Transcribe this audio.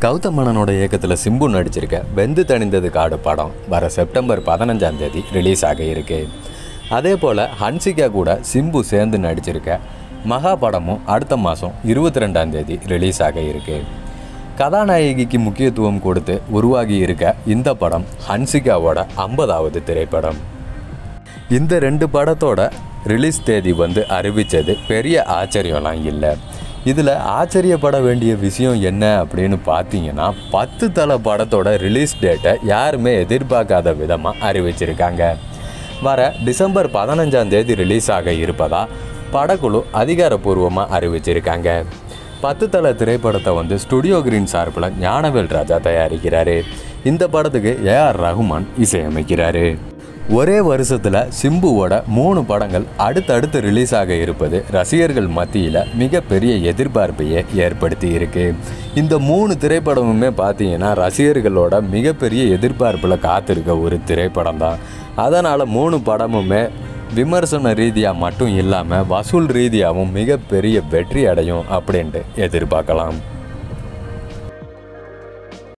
கௌதம் மேனனோட இயக்கத்தில் சிம்பு நடிச்சிருக்க வெந்து தணிந்தது காடு படம் வர செப்டம்பர் பதினஞ்சாம் தேதி ரிலீஸ் ஆக இருக்கு அதே போல் ஹன்சிகா கூட சிம்பு சேர்ந்து நடிச்சிருக்க மகா படமும் அடுத்த மாதம் இருபத்தி ரெண்டாம் தேதி ரிலீஸ் ஆக இருக்கு கதாநாயகிக்கு முக்கியத்துவம் கொடுத்து உருவாகி இருக்க இந்த படம் ஹன்சிகாவோட ஐம்பதாவது திரைப்படம் இந்த ரெண்டு படத்தோட ரிலீஸ் தேதி வந்து அறிவித்தது பெரிய ஆச்சரியம்லாம் இல்லை இதில் ஆச்சரியப்பட வேண்டிய விஷயம் என்ன அப்படின்னு பார்த்தீங்கன்னா பத்து தலை படத்தோட ரிலீஸ் டேட்டை யாருமே எதிர்பார்க்காத விதமாக அறிவிச்சிருக்காங்க வர டிசம்பர் பதினஞ்சாம் தேதி ரிலீஸ் ஆக இருப்பதா படக்குழு அதிகாரப்பூர்வமாக அறிவிச்சிருக்காங்க பத்து தலை திரைப்படத்தை வந்து ஸ்டுடியோ கிரீன் சார்பில் ஞானவேல் ராஜா தயாரிக்கிறாரு இந்த படத்துக்கு ஏஆர் ரகுமான் இசையமைக்கிறாரு ஒரே வருஷத்தில் சிம்புவோட மூணு படங்கள் அடுத்தடுத்து ரிலீஸ் ஆக இருப்பது ரசிகர்கள் மத்தியில் மிகப்பெரிய எதிர்பார்ப்பையே ஏற்படுத்தி இருக்கு இந்த மூணு திரைப்படமுமே பார்த்தீங்கன்னா ரசிகர்களோட மிகப்பெரிய எதிர்பார்ப்பில் காத்திருக்க ஒரு திரைப்படம் தான் அதனால் மூணு படமுமே விமர்சன ரீதியாக மட்டும் இல்லாமல் வசூல் ரீதியாகவும் மிகப்பெரிய வெற்றி அடையும் அப்படின்ட்டு எதிர்பார்க்கலாம்